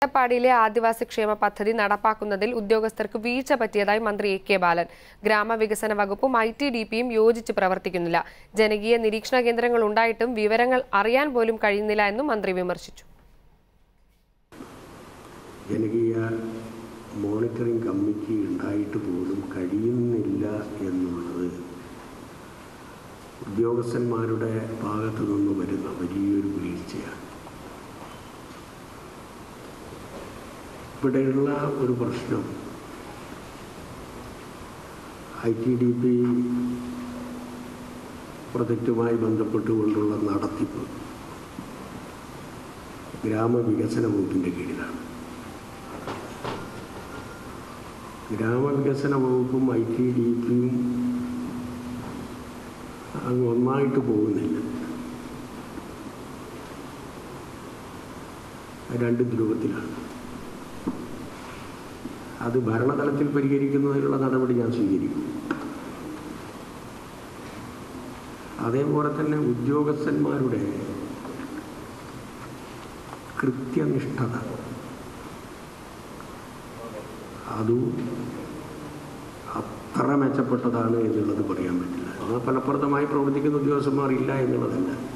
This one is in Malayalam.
അട്ടപ്പാടിയിലെ ആദിവാസി ക്ഷേമ പദ്ധതി നടപ്പാക്കുന്നതിൽ ഉദ്യോഗസ്ഥർക്ക് വീഴ്ച പറ്റിയതായി മന്ത്രി എ കെ ബാലൻ ഗ്രാമവികസന വകുപ്പും ഐ ടി ഡി പിയും യോജിച്ച് പ്രവർത്തിക്കുന്നില്ല ജനകീയ നിരീക്ഷണ കേന്ദ്രങ്ങൾ ഉണ്ടായിട്ടും വിവരങ്ങൾ അറിയാൻ പോലും കഴിയുന്നില്ല എന്നും മന്ത്രി വിമർശിച്ചു ജനകീയ മോണിറ്ററിംഗ് കമ്മിറ്റി ഉണ്ടായിട്ട് പോലും കഴിയുന്നില്ല എന്നുള്ളത് ഉദ്യോഗസ്ഥന്മാരുടെ ഭാഗത്തു നിന്ന് വരുന്ന വലിയൊരു വീഴ്ചയാണ് ഇവിടെയുള്ള ഒരു പ്രശ്നം ഐ ടി ഡി പി പ്രൊജക്റ്റുമായി ബന്ധപ്പെട്ടുകൊണ്ടുള്ള നടത്തിപ്പ് ഗ്രാമവികസന വകുപ്പിൻ്റെ കീഴിലാണ് ഗ്രാമവികസന വകുപ്പും ഐ ടി ഡി പിയും അങ്ങ് ഒന്നായിട്ട് പോകുന്നില്ല രണ്ട് ധ്രുവത്തിലാണ് അത് ഭരണതലത്തിൽ പരിഹരിക്കുന്നതിനുള്ള നടപടി ഞാൻ സ്വീകരിക്കും അതേപോലെ തന്നെ ഉദ്യോഗസ്ഥന്മാരുടെ കൃത്യനിഷ്ഠത അതും അത്ര മെച്ചപ്പെട്ടതാണ് എന്നുള്ളത് പറയാൻ പറ്റില്ല എന്നാൽ ഫലപ്രദമായി പ്രവർത്തിക്കുന്ന ഉദ്യോഗസ്ഥന്മാർ ഇല്ല എന്നുള്ളതല്ല